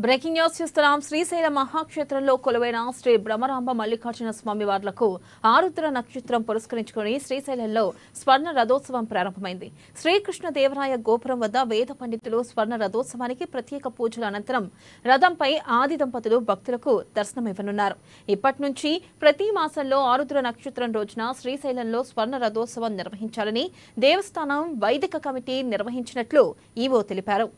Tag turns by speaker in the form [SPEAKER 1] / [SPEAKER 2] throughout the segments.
[SPEAKER 1] breaking news చూస్తున్నాం శ్రీశైల మహాక్షేత్రంలో కొలువైన శ్రీ బ్రహ్మరాంబ మల్లికార్జున స్వామి వార్లకు ఆరుద్ర నక్షత్రం పురస్కరించుకుని శ్రీశైలంలో స్వర్ణ రథోత్సవం ప్రారంభమైంది శ్రీకృష్ణ దేవరాయ గోపురం వద్ద వేద పండితులు స్వర్ణ రథోత్సవానికి ప్రత్యేక పూజల అనంతరం రథంపై ఆది దంపతులు భక్తులకు దర్శనమివ్వనున్నారు ఇప్పటి నుంచి ప్రతి మాసంలో ఆరుద్ర నక్షత్రం రోజున శ్రీశైలంలో స్వర్ణ రథోత్సవం నిర్వహించాలని దేవస్థానం వైదిక కమిటీ నిర్వహించినట్లు ఈవో తెలిపారు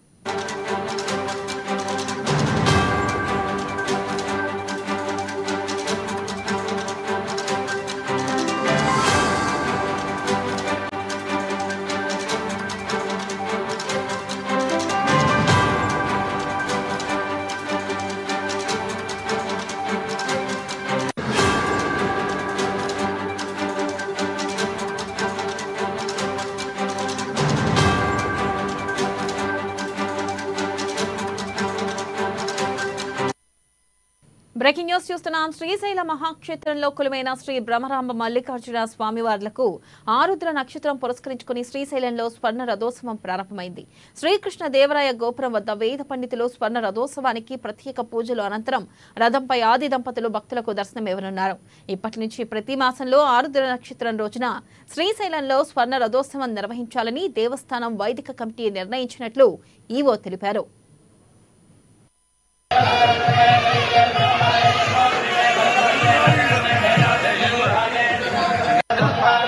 [SPEAKER 1] బ్రేకింగ్ న్యూస్ చూస్తున్నాం శ్రీశైల మహాక్షేత్రంలో కొలువైన శ్రీ బ్రహ్మరాంబ మల్లికార్జున స్వామివార్లకు ఆరుద్ర నక్షత్రం పురస్కరించుకుని శ్రీశైలంలో స్వర్ణ రథోత్సవం ప్రారంభమైంది శ్రీకృష్ణ దేవరాయ గోపురం వద్ద వేద పండితులు స్వర్ణ రథోత్సవానికి ప్రత్యేక పూజలు అనంతరం రథంపై ఆది దంపతులు భక్తులకు దర్శనమివ్వనున్నారు ఇప్పటి నుంచి ప్రతి మాసంలో ఆరుద్ర నక్షత్రం రోజున శ్రీశైలంలో స్వర్ణ రథోత్సవం నిర్వహించాలని దేవస్థానం వైదిక కమిటీ నిర్ణయించినట్లు ఈవో తెలిపారు
[SPEAKER 2] శ్రీశైల